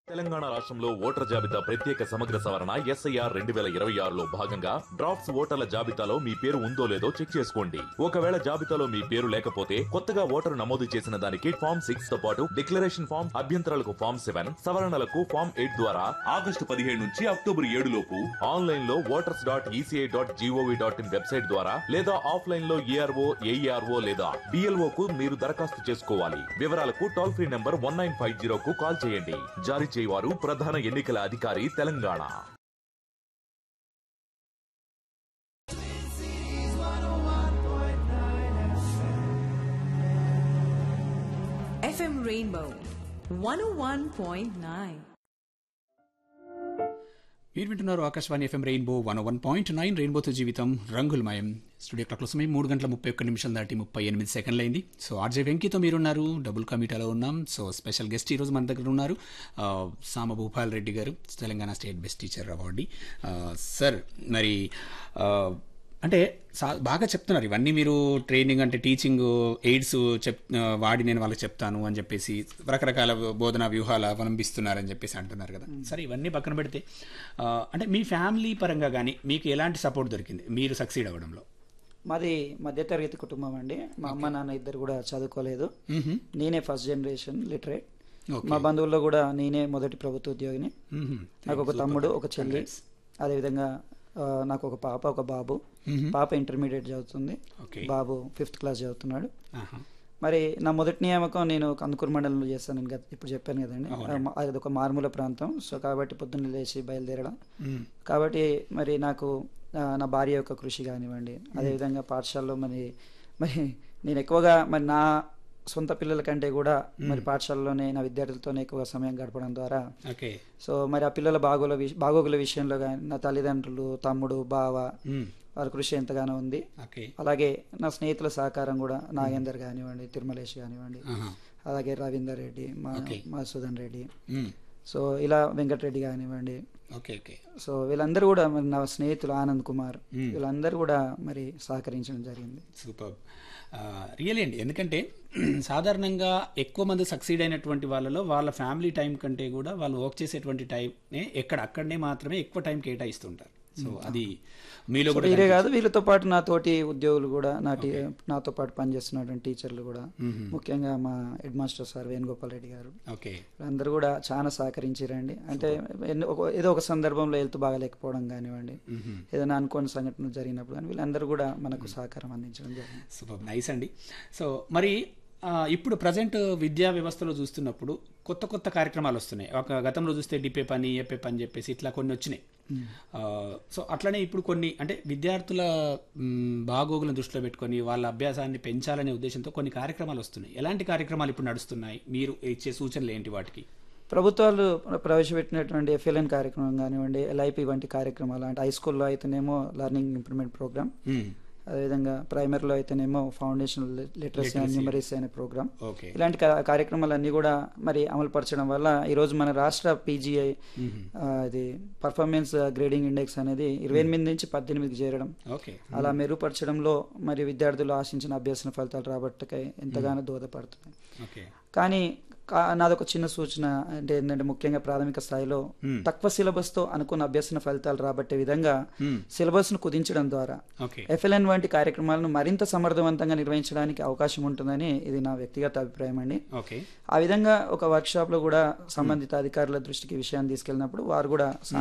తెలంగాణ రాష్ట్రంలో ఓటర్ జాబితా ప్రత్యేక సమగ్ర సవరణ ఎస్ఐఆర్ రెండు వేల ఇరవై ఆరులో భాగంగా డ్రాఫ్ట్స్ ఓటర్ల జాబితాలో మీ పేరు ఉందో లేదో చెక్ చేసుకోండి ఒకవేళ జాబితాలో మీ పేరు లేకపోతే కొత్తగా ఓటరు నమోదు చేసిన దానికి ఫామ్ సిక్స్ తో పాటు డిక్లరేషన్ ఫామ్ అభ్యంతరాలకు ఫామ్ సెవెన్ సవరణలకు ఫామ్ ఎయిట్ ద్వారా ఆగస్టు పదిహేడు నుంచి అక్టోబర్ ఏడు లోపు ఆన్లైన్ లో voters dot ECI dot GOV dot in website ద్వారా లేదా ఆఫ్లైన్ లో ఏఆర్ఓ ఏఈఆర్ఓ లేదా బిఎల్ఓ కు మీరు దరఖాస్తు చేసుకోవాలి వివరాలకు toll free number one nine five zero కు కాల్ చేయండి జారీ చేయవారు ప్రధాన ఎన్నికల అధికారి తెలంగాణ FM Rainbow 101.9. మీరు వింటున్నారు Akashvani FM rainbow one one point nine రెయిన్బోతో జీవితం రంగులమయం స్టూడియో క్లాక్లో సమయం మూడు గంటల ముప్పై ఒక్క నిమిషం దాటి ముప్పై ఎనిమిది సెకండ్లు అయింది సో ఆర్జే వెంకీతో మీరున్నారు డబుల్ కమిటాలో ఉన్నాం సో స్పెషల్ గెస్ట్ ఈరోజు మన దగ్గర ఉన్నారు ఆ, సామ భూపాల్ రెడ్డి గారు Telangana state best teacher award sir మరి ఆ, అంటే సా- బాగా చెప్తున్నారు ఇవన్నీ మీరు ట్రైనింగ్ అంటే టీచింగ్ ఎయిడ్స్ చెప్ ఆ, వాడి నేను వాళ్ళకి చెప్తాను అని చెప్పేసి రకరకాల బోధనా వ్యూహాలు అవలంబిస్తున్నారని చెప్పేసి అంటున్నారు కదా సరే ఇవన్నీ పక్కన పెడితే ఆ, అంటే మీ ఫ్యామిలీ పరంగా కానీ మీకు ఎలాంటి సపోర్ట్ దొరికింది మీరు సక్సీడ్ అవ్వడంలో మాది మధ్యతరగతి కుటుంబం అండి మా అమ్మ నాన్న ఇద్దరు కూడా చదువుకోలేదు నేనే ఫస్ట్ జనరేషన్ లిటరేట్ Okay. మా బంధువుల్లో కూడా నేనే మొదటి ప్రభుత్వ ఉద్యోగిని మ్మ్. నాకు ఒక తమ్ముడు ఒక చెల్లి అదేవిధంగా ఆ, నాకు ఒక పాప ఒక బాబు పాప ఇంటర్మీడియట్ చదువుతుంది Okay. బాబు ఫిఫ్త్ క్లాస్ చదువుతున్నాడు ఆహా. మరి నా మొదటి నియామకం నేను కందుకూరు మండలంలో చేస్తాను నేను గత- ఇప్పుడు చెప్పాను కదండి ఆ, అది ఒక మారుమూల ప్రాంతం సో కాబట్టి పొద్దున్న లేచి బయలుదేరడం మ్మ్. కాబట్టి మరి నాకు ఆ, నా భార్య యొక్క కృషి కానివ్వండి అదేవిధంగా పాఠశాలలో మరి మరి నేను ఎక్కువగా మరి నా సొంత పిల్లల కంటే కూడా మరి పాఠశాలలోనే నా విద్యార్థులతోనే ఎక్కువ సమయం గడపడం ద్వారా ఓకే సో మరి ఆ పిల్లల బాగోల విష- బాగోగుల విషయంలో కానీ నా తల్లిదండ్రులు తమ్ముడు బావ మ్మ్. వారి కృషి ఎంతగానో ఉంది ఓకే అలాగే నా స్నేహితుల సహకారం కూడా నాగేందర్ కానివ్వండి తిరుమలేష్ కానివ్వండి ఆహా. అలాగే రవీందర్ రెడ్డి మా Okay. మధుసూదన్ రెడ్డి మ్మ్. సో ఇలా వెంకటరెడ్డి కానివ్వండి ఓకే ఓకే సో వీళ్ళందరూ కూడా మరి నా స్నేహితులు ఆనంద్ కుమార్ వీళ్ళందరూ కూడా మరి సహకరించడం జరిగింది సూపర్ రియల్ అండి ఎందుకంటే సాధారణంగా ఎక్కువ మంది సక్సీడ్ అయినటువంటి వాళ్ళలో వాళ్ళ ఫ్యామిలీ టైం కంటే కూడా వాళ్ళు వర్క్ చేసేటువంటి టైంనే ఎక్కడ అక్కడనే మాత్రమే ఎక్కువ టైం కేటాయిస్తుంటారు సో అది మీలో కూడా వీరే కాదు వీళ్ళతో పాటు నా తోటి ఉద్యోగులు కూడా నా టీ- నాతో పాటు పనిచేస్తున్నటువంటి టీచర్లు కూడా ముఖ్యంగా మా head master sir Venugopal Reddy గారు ఓకే అందరూ కూడా చాలా సహకరించారండి అంటే ఎన్నో- ఒక- ఏదో ఒక సందర్భంలో హెల్త్ బాగాలేకపోవడం కానివ్వండి ఏదైనా అనుకోని సంఘటనలు జరిగినప్పుడు కానీ వీళ్ళందరూ కూడా మనకు సహకారం అందించడం జరిగింది సూపర్ నైస్ అండి సో మరి ఆ, ఇప్పుడు ప్రజెంట్ విద్యా వ్యవస్థలో చూస్తున్నప్పుడు కొత్త కొత్త కార్యక్రమాలు వస్తున్నాయి ఒక గతంలో చూస్తే డిపే పని ఏపే పని చెప్పేసి ఇట్లా కొన్ని వచ్చినాయి ఆ, సో అట్లనే ఇప్పుడు కొన్ని అంటే విద్యార్థుల మ్, బాగోగులను దృష్టిలో పెట్టుకొని వాళ్ళ అభ్యాసాన్ని పెంచాలనే ఉద్దేశంతో కొన్ని కార్యక్రమాలు వస్తున్నాయి ఎలాంటి కార్యక్రమాలు ఇప్పుడు నడుస్తున్నాయి మీరు ఇచ్చే సూచనలు ఏంటి వాటికి ప్రభుత్వాలు ప్రవేశపెట్టినటువంటి ఎఫ్ఎల్ఎన్ కార్యక్రమం కానివ్వండి ఎల్ఐపి వంటి కార్యక్రమాలు అంటే హై స్కూల్లో అయితేనేమో లెర్నింగ్ ఇంప్రూవ్మెంట్ ప్రోగ్రామ్ మ్, అదేవిధంగా ప్రైమరీలో అయితేనేమో ఫౌండేషన్ లిటరసీ అండ్ న్యూమరసీ అనే ప్రోగ్రామ్ ఓకే ఇలాంటి కా- కార్యక్రమాలన్నీ కూడా మరి అమలు పరచడం వల్ల ఈరోజు మన రాష్ట్ర పీజీఐ ఇది పర్ఫార్మెన్స్ గ్రేడింగ్ ఇండెక్స్ అనేది ఇరవై ఎనిమిది నుంచి పద్దెనిమిదికి చేరడం ఓకే అలా మెరుగుపరచడంలో మరి విద్యార్థులు ఆశించిన అభ్యసన ఫలితాలు రాబట్టకై ఎంతగానో దోహదపడుతున్నాయి ఓకే కానీ కా- నాదొక చిన్న సూచన అంటే ఏంటంటే ముఖ్యంగా ప్రాథమిక స్థాయిలో తక్కువ సిలబస్ తో అనుకున్న అభ్యసన ఫలితాలు రాబట్టే విధంగా సిలబస్ ను కుదించడం ద్వారా ఓకే ఎఫ్ఎల్ఎన్ వంటి కార్యక్రమాలను మరింత సమర్థవంతంగా నిర్వహించడానికి అవకాశం ఉంటుందని ఇది నా వ్యక్తిగత అభిప్రాయం అండి ఓకే ఆ విధంగా ఒక వర్క్షాప్ లో కూడా సంబంధిత అధికారుల దృష్టికి ఈ విషయాన్ని తీసుకెళ్ళినప్పుడు వారు కూడా